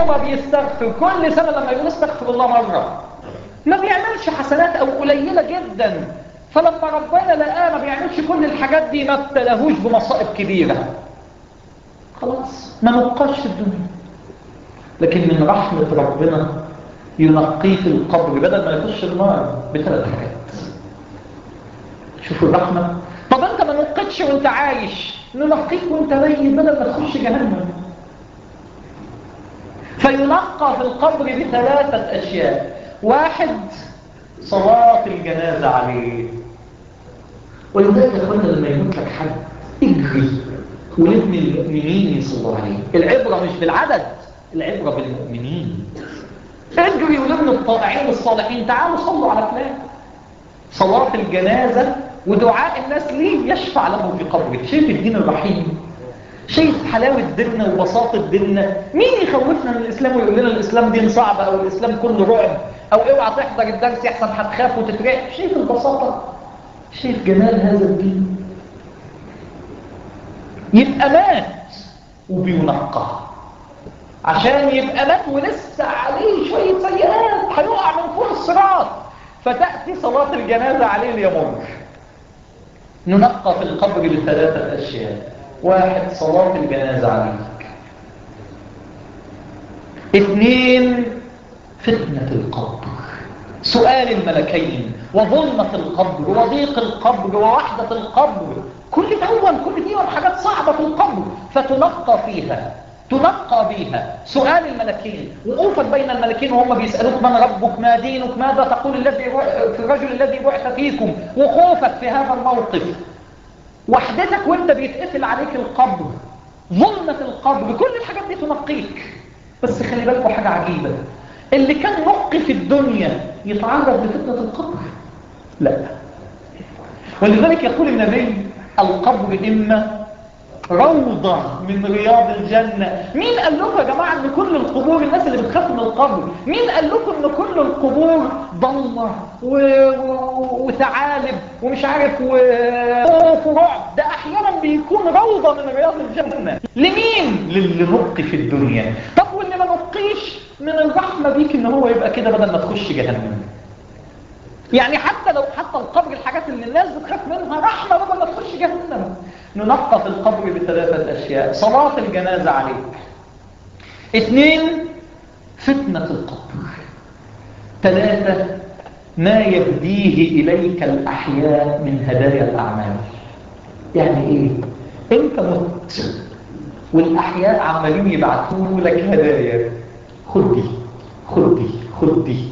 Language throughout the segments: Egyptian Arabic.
عمره ما بيستغفر كل سنة لما يقول استغفر الله مرة ما بيعملش حسنات او قليلة جدا فلما ربنا لقاه ما بيعملش كل الحاجات دي ما ابتلاهوش بمصائب كبيرة خلاص ما نبقاش في الدنيا لكن من رحمة ربنا ينقيه في القبر بدل ما يخش النار بثلاث حاجات شوفوا الرحمة طب انت ما نقتش وانت عايش ننقيك وانت ميت بدل ما تخش جهنم فينقى في القبر بثلاثة أشياء واحد صلاة الجنازة عليه ولذلك يا اخوانا لما يموت لك حد اجري ولابن المؤمنين يصلوا عليه العبرة مش بالعدد العبرة بالمؤمنين اجري ولابن الطائعين الصالحين تعالوا صلوا على فلان صلاة الجنازة ودعاء الناس ليه يشفع له في قبره شايف الدين الرحيم شايف حلاوة ديننا وبساطة ديننا مين يخوفنا من الإسلام ويقول لنا الإسلام دين صعب أو الإسلام كله رعب أو اوعى تحضر الدرس يحسن هتخاف وتترعب شايف البساطة شايف جمال هذا الدين يبقى مات وبينقى عشان يبقى مات ولسه عليه شوية سيئات هيقع من فوق الصراط فتأتي صلاة الجنازة عليه ليمر ننقى في القبر بثلاثة أشياء واحد صلاة الجنازة عليك اثنين فتنة القبر سؤال الملكين وظلمة القبر وضيق القبر ووحدة القبر كل دول كل دي حاجات صعبة في القبر فتنقى فيها تنقى بها سؤال الملكين وقوفك بين الملكين وهم بيسألوك من ربك ما دينك ماذا تقول الذي في الرجل الذي بعث فيكم وخوفك في هذا الموقف وحدتك وانت بيتقفل عليك القبر ظلمة القبر كل الحاجات دي تنقيك بس خلي بالكوا حاجة عجيبة اللي كان نقي في الدنيا يتعرض لفتنة القبر لا ولذلك يقول النبي القبر إما روضة من رياض الجنة مين قال لكم يا جماعة ان كل القبور الناس اللي بتخاف من القبر مين قال لكم ان كل القبور ضلمة و... و... وثعالب ومش عارف وخوف ورعب ده احيانا بيكون روضة من رياض الجنة لمين للي نقي في الدنيا طب واللي ما نقيش من الرحمة بيك ان هو يبقى كده بدل ما تخش جهنم يعني حتى لو حتى القبر الحاجات اللي الناس بتخاف منها رحمة بدل ما تخش جهنم ننقى في القبر بثلاثة أشياء صلاة الجنازة عليك اثنين فتنة القبر ثلاثة ما يهديه إليك الأحياء من هدايا الأعمال يعني إيه؟ أنت مت والأحياء عمالين يبعثوا لك هدايا خد دي خد دي خد دي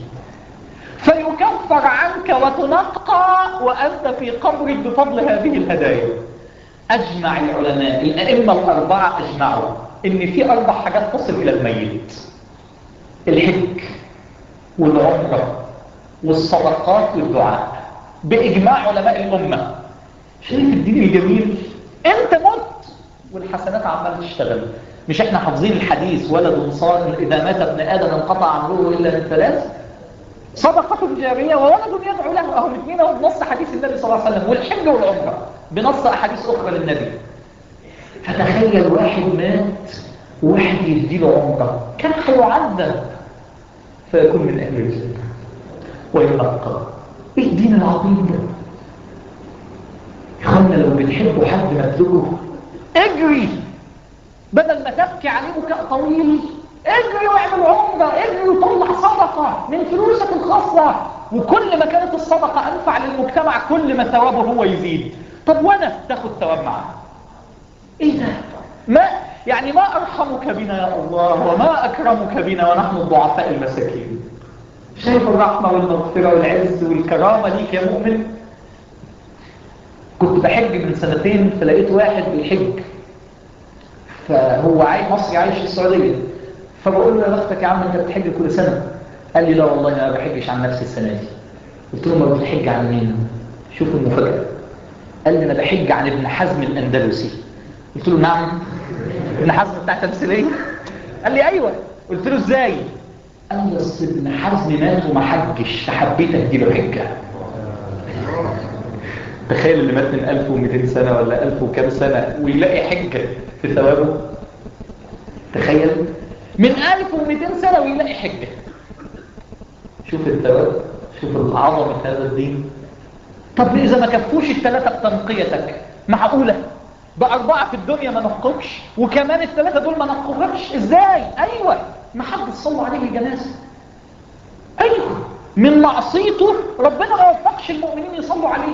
فيكفر عنك وتنقى وأنت في قبرك بفضل هذه الهدايا أجمع العلماء الأئمة الأربعة أجمعوا إن في أربع حاجات تصل إلى الميت الحج والعمرة والصدقات والدعاء بإجماع علماء الأمة شايف الدين الجميل أنت مت والحسنات عمالة تشتغل مش احنا حافظين الحديث ولد صالح إذا مات ابن آدم انقطع عمره إلا من ثلاث صدقة جارية وولد يدعو له أهو الاثنين اهو بنص حديث النبي صلى الله عليه وسلم والحج والعمرة بنص أحاديث أخرى للنبي فتخيل واحد مات وواحد يديله عمرة كان هيعذب فيكون من أهل الجنة ويلقى إيه الدين العظيم ده يا اخوانا لو بتحبوا حد مدلوه اجري بدل ما تبكي عليه بكاء طويل اجري واعمل عمرة اجري وطلع صدقة من فلوسك الخاصة وكل ما كانت الصدقة أنفع للمجتمع كل ما ثوابه هو يزيد طب وانا تاخد ثواب معاه ايه ده ما يعني ما ارحمك بنا يا الله وما اكرمك بنا ونحن الضعفاء المساكين شايف الرحمة والمغفرة والعز والكرامة ليك يا مؤمن كنت بحج من سنتين فلقيت واحد بيحج فهو عايش مصري عايش في السعودية فبقول له يا بختك يا عم انت بتحج كل سنة قال لي لا والله انا ما بحجش عن نفسي السنة دي قلت له ما بتحج عن مين شوفوا المفاجأة قال لي انا بحج عن ابن حزم الاندلسي قلت له نعم ابن حزم بتاع تمثيليه قال لي ايوه قلت له ازاي قال لي اصل ابن حزم مات وما حجش فحبيت اديله حجه تخيل اللي مات من 1200 سنه ولا 1000 وكام سنه ويلاقي حجه في ثوابه تخيل من 1200 سنة ويلاقي حجة شوف التواب شوف العظمة هذا الدين طب إذا ما كفوش الثلاثة بتنقيتك معقولة بأربعة في الدنيا ما نحققش وكمان الثلاثة دول ما نحققش إزاي أيوة ما حد صلوا عليه الجنازة أيوة من معصيته ربنا ما وفقش المؤمنين يصلوا عليه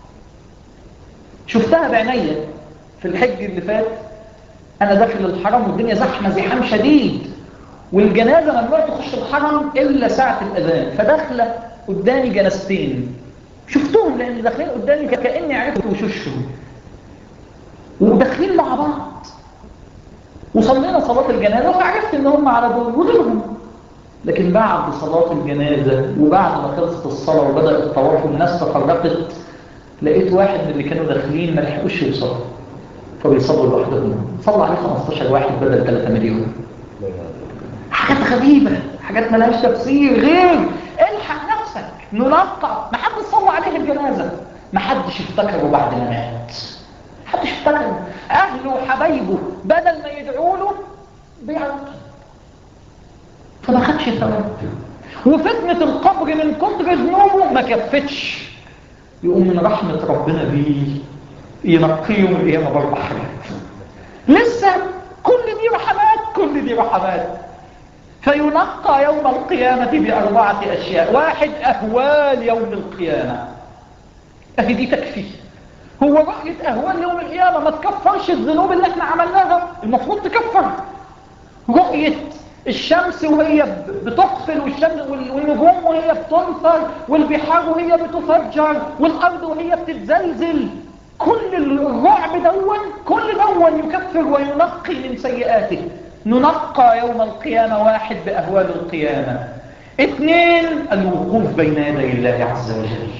شفتها بعينيا في الحج اللي فات أنا داخل الحرم والدنيا زحمة زحام شديد والجنازة ممنوع تخش الحرم إلا ساعة الأذان فداخلة قدامي جنازتين شفتهم لأن داخلين قدامي كأني عرفت وشوشهم وداخلين مع بعض وصلينا صلاة الجنازة وعرفت ان هم على دول ودولهم لكن بعد صلاة الجنازة وبعد ما خلصت الصلاة وبدأ الطواف والناس تفرقت لقيت واحد من اللي كانوا داخلين ما لحقوش يوصلوا فبيصلوا لوحدهم صلى عليه 15 واحد بدل 3 مليون حاجات غريبة حاجات ملهاش تفسير غير الحق نفسك ننقع ما حدش صلى عليه الجنازة ما حدش افتكره بعد ما مات حدش افتكره اهله وحبايبه بدل ما يدعوا له بيعرفوا فما خدش ثواب وفتنة القبر من كتر ذنوبه ما كفتش يقوم من رحمة ربنا بيه ينقيه من القيامة باربع حاجات لسه كل دي رحمات كل دي رحمات فينقى يوم القيامة بأربعة أشياء واحد أهوال يوم القيامة أهي دي تكفي هو رؤية أهوال يوم القيامة ما تكفرش الذنوب اللي احنا عملناها المفروض تكفر رؤية الشمس وهي بتقفل والشمس والنجوم وهي بتنفر والبحار وهي بتفجر والأرض وهي بتتزلزل كل الرعب دون كل دون يكفر وينقي من سيئاته ننقى يوم القيامة واحد بأهوال القيامة اثنين الوقوف بين يدي الله عز وجل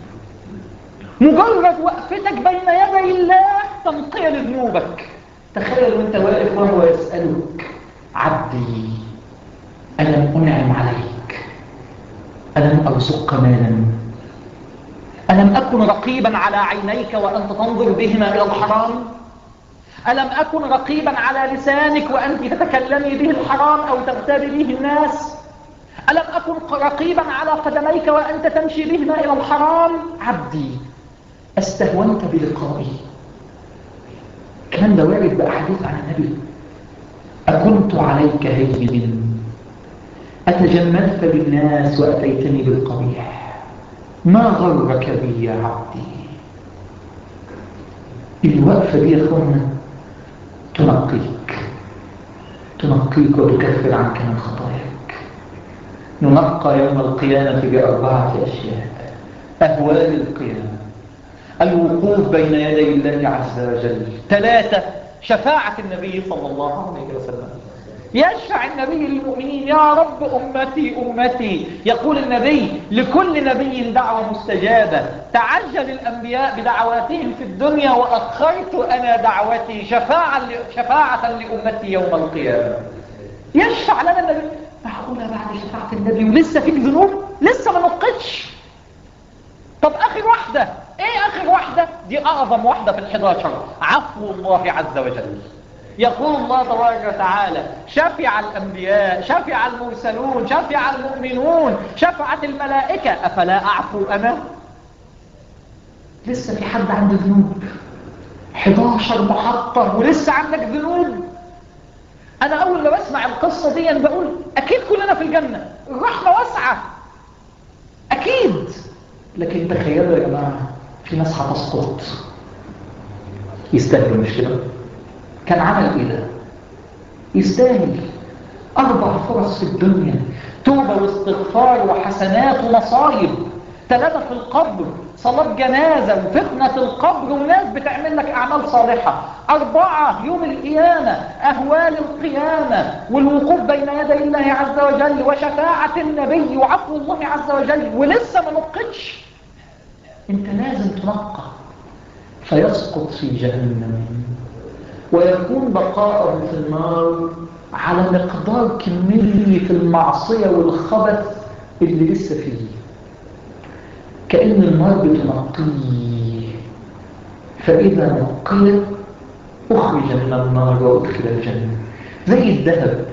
مجرد وقفتك بين يدي الله تنقية لذنوبك تخيل وانت واقف وهو يسألك عبدي ألم أنعم عليك ألم أرزقك مالا ألم أكن رقيبا على عينيك وأنت تنظر بهما إلى الحرام ألم أكن رقيبا على لسانك وأنت تتكلمي به الحرام أو تغتابي به الناس ألم أكن رقيبا على قدميك وأنت تمشي بهما إلى الحرام عبدي استهونت بلقائي كان ده وارد بأحاديث عن النبي أكنت عليك هين أتجملت بالناس وأتيتني بالقبيح ما غرك بي يا عبدي الوقفة دي يا أخوانا تنقيك تنقيك وتكفر عنك من خطاياك ننقى يوم القيامة بأربعة أشياء أهوال القيامة الوقوف بين يدي الله عز وجل ثلاثة شفاعة النبي صلى الله عليه وسلم يشفع النبي للمؤمنين يا رب أمتي أمتي يقول النبي لكل نبي دعوة مستجابة تعجل الأنبياء بدعواتهم في الدنيا وأخرت أنا دعوتي شفاعة, شفاعة لأمتي يوم القيامة يشفع لنا النبي معقولة بعد شفاعة النبي ولسه فيك ذنوب لسه ما نقتش طب آخر واحدة ايه آخر واحدة دي أعظم واحدة في الحداشر عفو الله عز وجل يقول الله تبارك وتعالى شفع الأنبياء شفع المرسلون شفع المؤمنون شفعت الملائكة أفلا أعفو أنا لسه في حد عنده ذنوب 11 محطة ولسه عندك ذنوب أنا أول ما بسمع القصة دي أنا بقول أكيد كلنا في الجنة الرحمة واسعة أكيد لكن تخيلوا يا جماعة في ناس هتسقط يستاهلوا مش كده كان عمل ايه ده يستاهل اربع فرص في الدنيا توبة واستغفار وحسنات ومصايب ثلاثة في القبر صلاة جنازة وفتنة القبر وناس بتعمل لك أعمال صالحة أربعة يوم القيامة أهوال القيامة والوقوف بين يدي الله عز وجل وشفاعة النبي وعفو الله عز وجل ولسه ما نقتش انت لازم تنقى فيسقط في جهنم ويكون بقاءه في النار على مقدار كمية المعصية والخبث اللي لسه فيه كأن النار بتنقيه فإذا نقي أخرج من النار وأدخل الجنة زي الذهب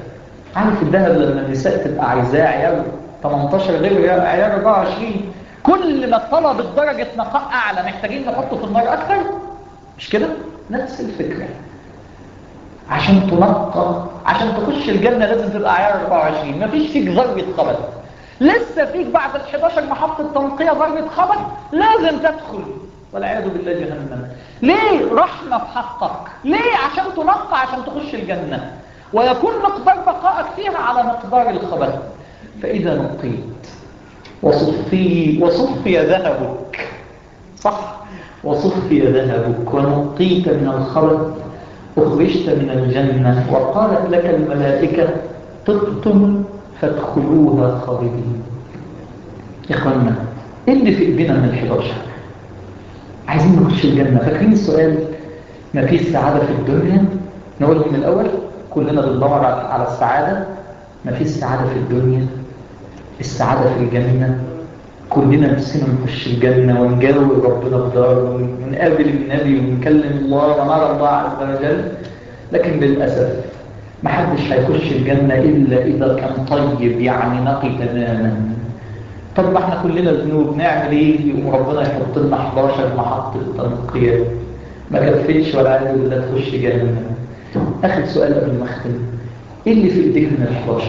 عارف الذهب لما النساء تبقى عايزاه عيار 18 غير عيار 24 كل ما طلبت درجة نقاء أعلى محتاجين نحطه في النار أكتر مش كده؟ نفس الفكرة عشان تنقى عشان تخش الجنة لازم تبقى عيار 24 مفيش فيك ذرة خبث لسه فيك بعد ال 11 محطة تنقية ذرة خبث لازم تدخل والعياذ بالله جهنم ليه رحمة في حقك ليه عشان تنقى عشان تخش الجنة ويكون مقدار بقائك فيها على مقدار الخبث فإذا نقيت وصفي وصفي ذهبك صح وصفي ذهبك ونقيت من الخبث أخرجت من الجنة وقالت لك الملائكة طبتم فادخلوها خالدين إخوانا إيه اللي في إيدينا من الحداشر عايزين نخش الجنة فاكرين السؤال ما فيش سعادة في الدنيا نقوله من الأول كلنا بندور على السعادة ما فيش سعادة في الدنيا السعادة في الجنة كلنا نفسنا نخش الجنة ونجاوب ربنا بدار ونقابل النبي ونكلم الله ونرى الله عز وجل لكن للأسف ما حدش هيخش الجنة إلا إذا كان طيب يعني نقي تماما طب احنا كلنا ذنوب نعمل ايه وربنا يحط لنا 11 محطة تنقية ما كفتش ولا عايز بالله تخش جهنم اخر سؤال قبل ما اختم ايه اللي في ايديك من ال 11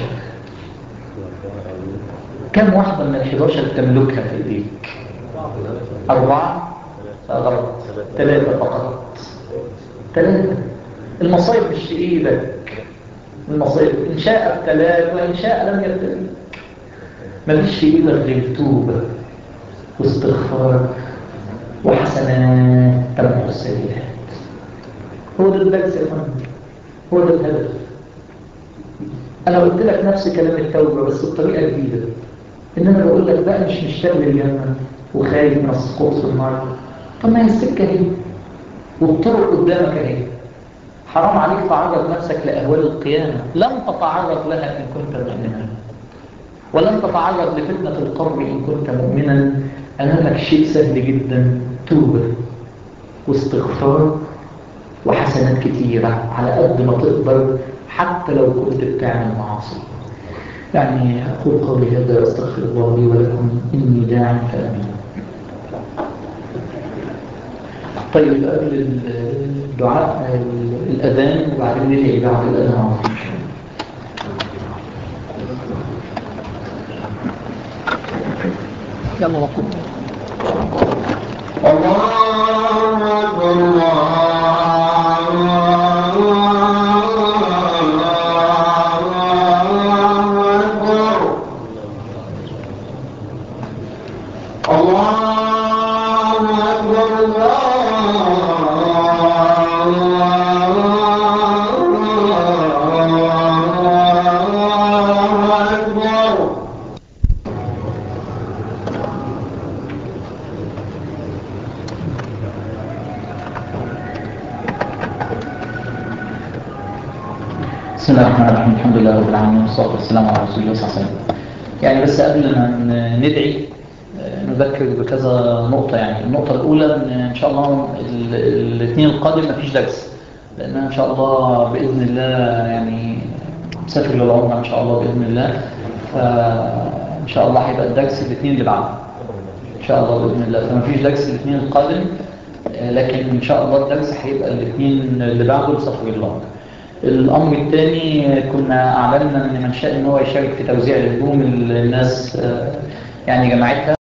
كم واحدة من ال 11 تملكها في ايديك أربعة غلط ثلاثة فقط ثلاثة المصايب مش في ايدك المصايب ان شاء ابتلاك وان شاء لم يبتليك مفيش في ايدك غير توبة واستغفار وحسنات تمحو السيئات هو ده الدرس يا فندم هو ده الهدف انا قلت لك نفس كلام التوبة بس بطريقة جديدة ان انا بقول لك بقى مش مشتاق للجنة وخايف من السقوط في النار طب ما هي السكة اهي والطرق قدامك اهي حرام عليك تعرض نفسك لأهوال القيامة لن تتعرض لها إن كنت مؤمنا ولن تتعرض لفتنة القبر إن كنت مؤمنا أمامك شيء سهل جدا توبة واستغفار وحسنات كتيرة على قد ما تقدر حتى لو كنت بتعمل معاصي يعني أقول قولي هذا واستغفر الله لي ولكم إني داع فأمين طيب قبل الدعاء الأذان وبعدين ندعي بعد الأذان عظيم يلا نقوم الله أكبر الله أكبر الله أكبر الله أكبر بسم الله الرحمن الرحيم الحمد لله رب العالمين والصلاة والسلام على رسول الله صلى الله عليه وسلم يعني بس قبل ما ن- ندعي آه، نذكر بكذا نقطة يعني النقطة الأولى إن إن شاء الله ال- الاثنين القادم مفيش درس لأن إن شاء الله بإذن الله يعني مسافر للعمرة إن شاء الله بإذن الله فإن شاء الله هيبقى الدرس الاثنين اللي بعده إن شاء الله بإذن الله فمفيش درس الاثنين القادم آه، لكن إن شاء الله الدرس هيبقى الاثنين اللي بعده لسفر الله الأمر الثاني كنا أعلنا أن من شاء أن هو يشارك في توزيع الهدوم اللي الناس آه، يعني جمعتها